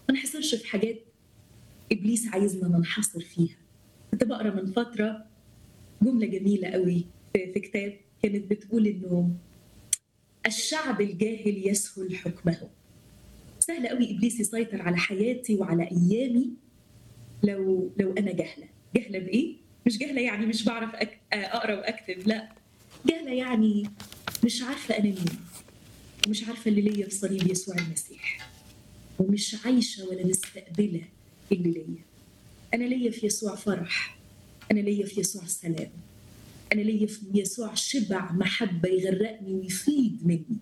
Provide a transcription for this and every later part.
ما نحصرش في حاجات ابليس عايزنا ننحصر فيها كنت بقرا من فتره جمله جميله قوي في, في كتاب كانت بتقول انه الشعب الجاهل يسهل حكمه سهل قوي ابليس يسيطر على حياتي وعلى ايامي لو لو انا جاهله جاهله بايه مش جاهله يعني مش بعرف أك... اقرا واكتب لا جاهله يعني مش عارفه انا مين ومش عارفه اللي ليا في صليب يسوع المسيح ومش عايشه ولا مستقبله اللي ليا انا ليا في يسوع فرح انا ليا في يسوع سلام انا ليا في يسوع شبع محبه يغرقني ويفيض مني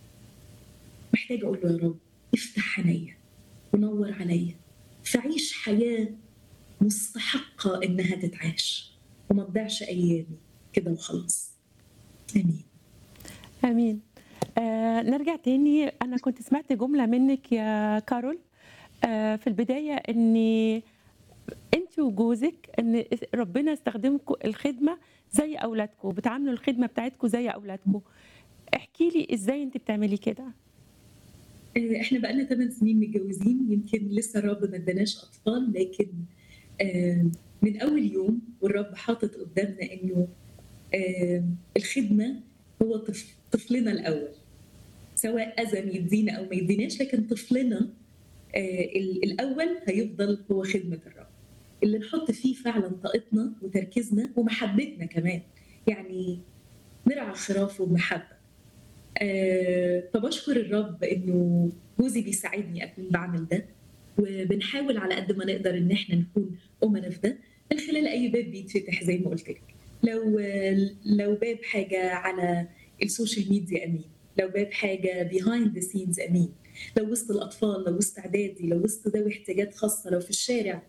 محتاجه اقول له يا رب افتح عينيا ونور عليا فعيش حياه مستحقه انها تتعاش وما تضيعش ايامي كده وخلاص امين امين آه نرجع تاني انا كنت سمعت جمله منك يا كارول آه في البدايه ان انت وجوزك ان ربنا استخدمكم الخدمه زي اولادكم بتعاملوا الخدمه بتاعتكم زي اولادكم احكي لي ازاي انت بتعملي كده احنا بقالنا 8 سنين متجوزين يمكن لسه الرب ما اداناش اطفال لكن من اول يوم والرب حاطط قدامنا انه الخدمه هو طفل طفلنا الاول سواء اذن يدينا او ما يديناش لكن طفلنا الاول هيفضل هو خدمه الرب اللي نحط فيه فعلا طاقتنا وتركيزنا ومحبتنا كمان يعني نرعى خرافه بمحبه أه فبشكر الرب انه جوزي بيساعدني اكون بعمل ده وبنحاول على قد ما نقدر ان احنا نكون امنا في ده من خلال اي باب بيتفتح زي ما قلت لك لو لو باب حاجه على السوشيال ميديا امين لو باب حاجه بيهايند ذا سينز امين لو وسط الاطفال لو وسط اعدادي لو وسط ذوي احتياجات خاصه لو في الشارع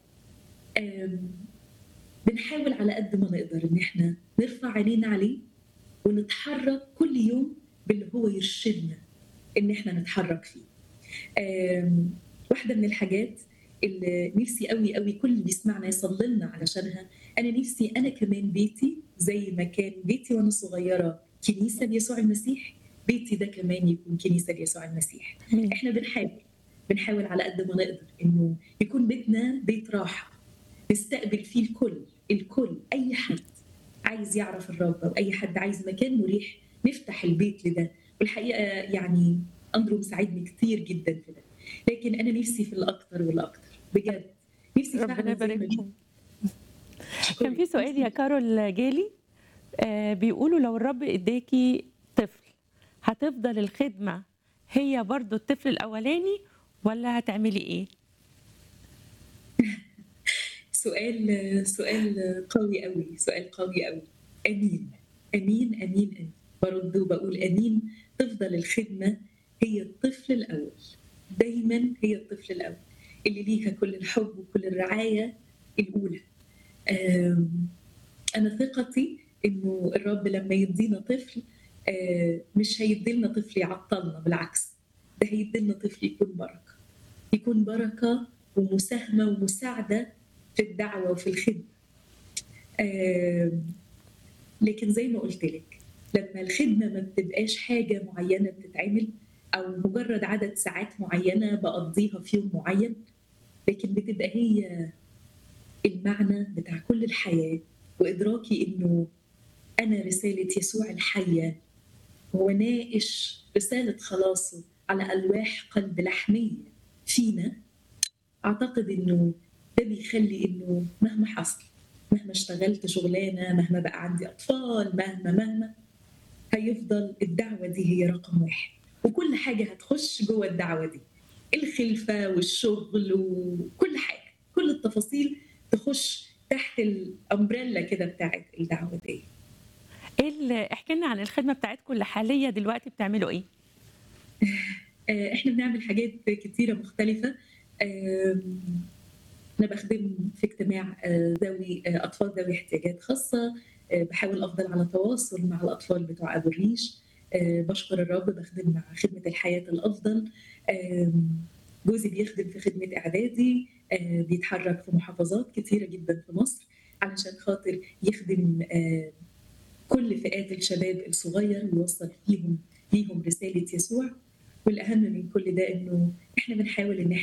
بنحاول على قد ما نقدر ان احنا نرفع عينينا عليه ونتحرك كل يوم باللي هو يرشدنا ان احنا نتحرك فيه واحده من الحاجات اللي نفسي قوي قوي كل اللي بيسمعنا يصلي لنا علشانها انا نفسي انا كمان بيتي زي ما كان بيتي وانا صغيره كنيسه ليسوع المسيح بيتي ده كمان يكون كنيسه ليسوع المسيح مم. احنا بنحاول بنحاول على قد ما نقدر انه يكون بيتنا بيت راحه نستقبل فيه الكل الكل اي حد عايز يعرف الرب او اي حد عايز مكان مريح نفتح البيت لده والحقيقه يعني اندرو مساعدني كتير جدا في ده لكن انا نفسي في الاكثر والاكثر بجد نفسي ربنا يبارككم كان في سؤال يا كارول جالي آه بيقولوا لو الرب اداكي طفل هتفضل الخدمه هي برضو الطفل الاولاني ولا هتعملي ايه سؤال سؤال قوي قوي سؤال قوي قوي امين امين امين امين برد وبقول امين تفضل الخدمه هي الطفل الاول دايما هي الطفل الاول اللي ليها كل الحب وكل الرعايه الاولى انا ثقتي انه الرب لما يدينا طفل مش هيديلنا طفل يعطلنا بالعكس ده هيديلنا طفل يكون بركه يكون بركه ومساهمه ومساعده في الدعوه وفي الخدمه لكن زي ما قلت لك لما الخدمه ما بتبقاش حاجه معينه بتتعمل او مجرد عدد ساعات معينه بقضيها في يوم معين لكن بتبقى هي المعنى بتاع كل الحياه وادراكي انه انا رساله يسوع الحيه هو ناقش رساله خلاصه على الواح قلب لحميه فينا اعتقد انه ده بيخلي انه مهما حصل مهما اشتغلت شغلانه مهما بقى عندي اطفال مهما مهما هيفضل الدعوه دي هي رقم واحد وكل حاجه هتخش جوه الدعوه دي الخلفه والشغل وكل حاجه كل التفاصيل تخش تحت الامبريلا كده بتاعت الدعوه دي ايه احكي لنا عن الخدمه بتاعتكم اللي حاليا دلوقتي بتعملوا ايه احنا بنعمل حاجات كتيره مختلفه انا بخدم في اجتماع ذوي اطفال ذوي احتياجات خاصه بحاول افضل على تواصل مع الاطفال بتوع ابو الريش بشكر الرب بخدم مع خدمه الحياه الافضل جوزي بيخدم في خدمه اعدادي بيتحرك في محافظات كتيره جدا في مصر علشان خاطر يخدم كل فئات الشباب الصغير ويوصل فيهم ليهم رساله يسوع والاهم من كل ده انه احنا بنحاول ان